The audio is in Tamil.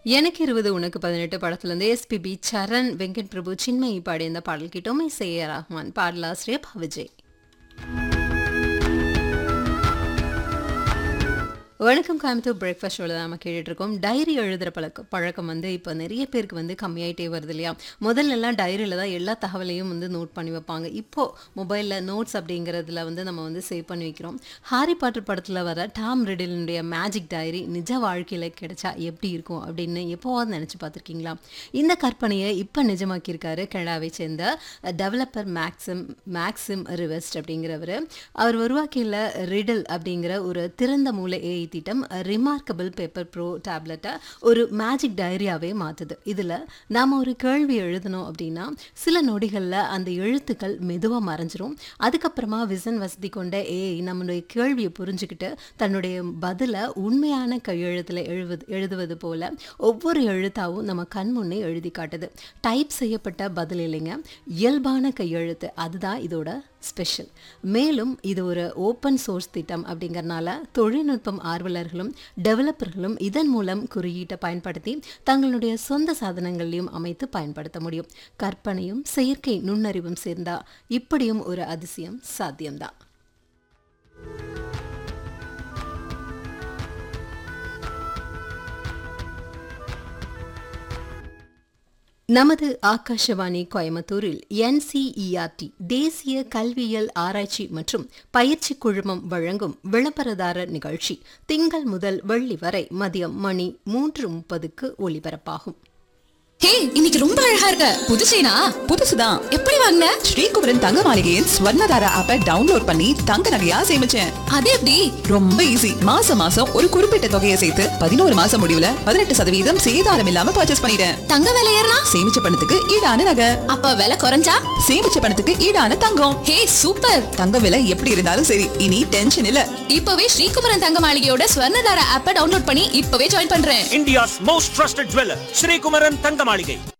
எனக்கு இருபது உனக்கு பதினெட்டு படத்துலேருந்து எஸ்பிபி சரண் வெங்கட் பிரபு சின்மயி பாடிய இந்த பாடல் கிட்டோமே செய்ய ரஹ்மான் பாடலாசிரியர் பா விஜய் வணக்கம் கோயம்புத்தூர் பிரேக்ஃபாஸ்ட் ஷோவில் தான் நம்ம கேட்டுட்டு இருக்கோம் டைரி எழுதுகிற பழக்கம் பழக்கம் வந்து இப்போ நிறைய பேருக்கு வந்து கம்மியாயிட்டே வருது இல்லையா முதல்ல எல்லாம் டைரியில் தான் எல்லா தகவலையும் வந்து நோட் பண்ணி வைப்பாங்க இப்போ மொபைலில் நோட்ஸ் அப்படிங்கிறதுல வந்து நம்ம வந்து சேவ் பண்ணி வைக்கிறோம் ஹாரி பாட்டர் படத்தில் வர டாம் ரிடிலினுடைய மேஜிக் டைரி நிஜ வாழ்க்கையில் கிடைச்சா எப்படி இருக்கும் அப்படின்னு எப்போவாவது நினச்சி பார்த்துருக்கீங்களா இந்த கற்பனையை இப்போ நிஜமாக்கியிருக்காரு கனடாவை சேர்ந்த டெவலப்பர் மேக்ஸிம் மேக்ஸிம் ரிவெஸ்ட் அப்படிங்கிறவர் அவர் உருவாக்கியுள்ள ரிடில் அப்படிங்கிற ஒரு திறந்த மூல ஏஐ திட்டம் ரிமார்க்கபிள் பேப்பர் ப்ரோ டேப்லெட்டை ஒரு மேஜிக் டைரியாவே மாற்றுது இதில் நாம் ஒரு கேள்வி எழுதணும் அப்படின்னா சில நொடிகளில் அந்த எழுத்துக்கள் மெதுவாக மறைஞ்சிரும் அதுக்கப்புறமா விசன் வசதி கொண்ட ஏஐ நம்மளுடைய கேள்வியை புரிஞ்சுக்கிட்டு தன்னுடைய பதிலை உண்மையான கையெழுத்தில் எழுவது எழுதுவது போல ஒவ்வொரு எழுத்தாவும் நம்ம கண் முன்னே எழுதி காட்டுது டைப் செய்யப்பட்ட பதில் இல்லைங்க இயல்பான கையெழுத்து அதுதான் இதோட ஸ்பெஷல் மேலும் இது ஒரு ஓப்பன் சோர்ஸ் திட்டம் அப்படிங்கறனால தொழில்நுட்பம் ஆர்வலர்களும் டெவலப்பர்களும் இதன் மூலம் குறியீட்டை பயன்படுத்தி தங்களுடைய சொந்த சாதனங்களையும் அமைத்து பயன்படுத்த முடியும் கற்பனையும் செயற்கை நுண்ணறிவும் சேர்ந்தா இப்படியும் ஒரு அதிசயம் சாத்தியம்தான் நமது ஆகாஷவாணி கோயம்புத்தூரில் என்சிஇஆர்டி தேசிய கல்வியியல் ஆராய்ச்சி மற்றும் பயிற்சி குழுமம் வழங்கும் விளம்பரதாரர் நிகழ்ச்சி திங்கள் முதல் வெள்ளி வரை மதியம் மணி மூன்று முப்பதுக்கு ஒலிபரப்பாகும் ஹே இன்னைக்கு ரொம்ப அழகா இருக்க புது செயினா புதுசுதான் எப்படி வாங்கின ஸ்ரீகுமரன் தங்க மாளிகையின் ஸ்வர்ணதாரா ஆப்பை டவுன்லோட் பண்ணி தங்க நகையா சேமிச்சேன் அது எப்படி ரொம்ப ஈஸி மாசம் மாசம் ஒரு குறிப்பிட்ட தொகையை சேர்த்து பதினோரு மாசம் முடிவுல பதினெட்டு சதவீதம் சேதாரம் இல்லாம பர்ச்சேஸ் பண்ணிட்டேன் தங்க விலை ஏறினா சேமிச்ச பணத்துக்கு ஈடான நகை அப்ப விலை குறைஞ்சா சேமிச்ச பணத்துக்கு ஈடான தங்கம் ஹே சூப்பர் தங்க விலை எப்படி இருந்தாலும் சரி இனி டென்ஷன் இல்ல இப்பவே ஸ்ரீகுமரன் தங்க மாளிகையோட ஸ்வர்ணதார ஆப்பை டவுன்லோட் பண்ணி இப்பவே ஜாயின் பண்றேன் India's most trusted jeweler, Sri Kumaran Tangamalige.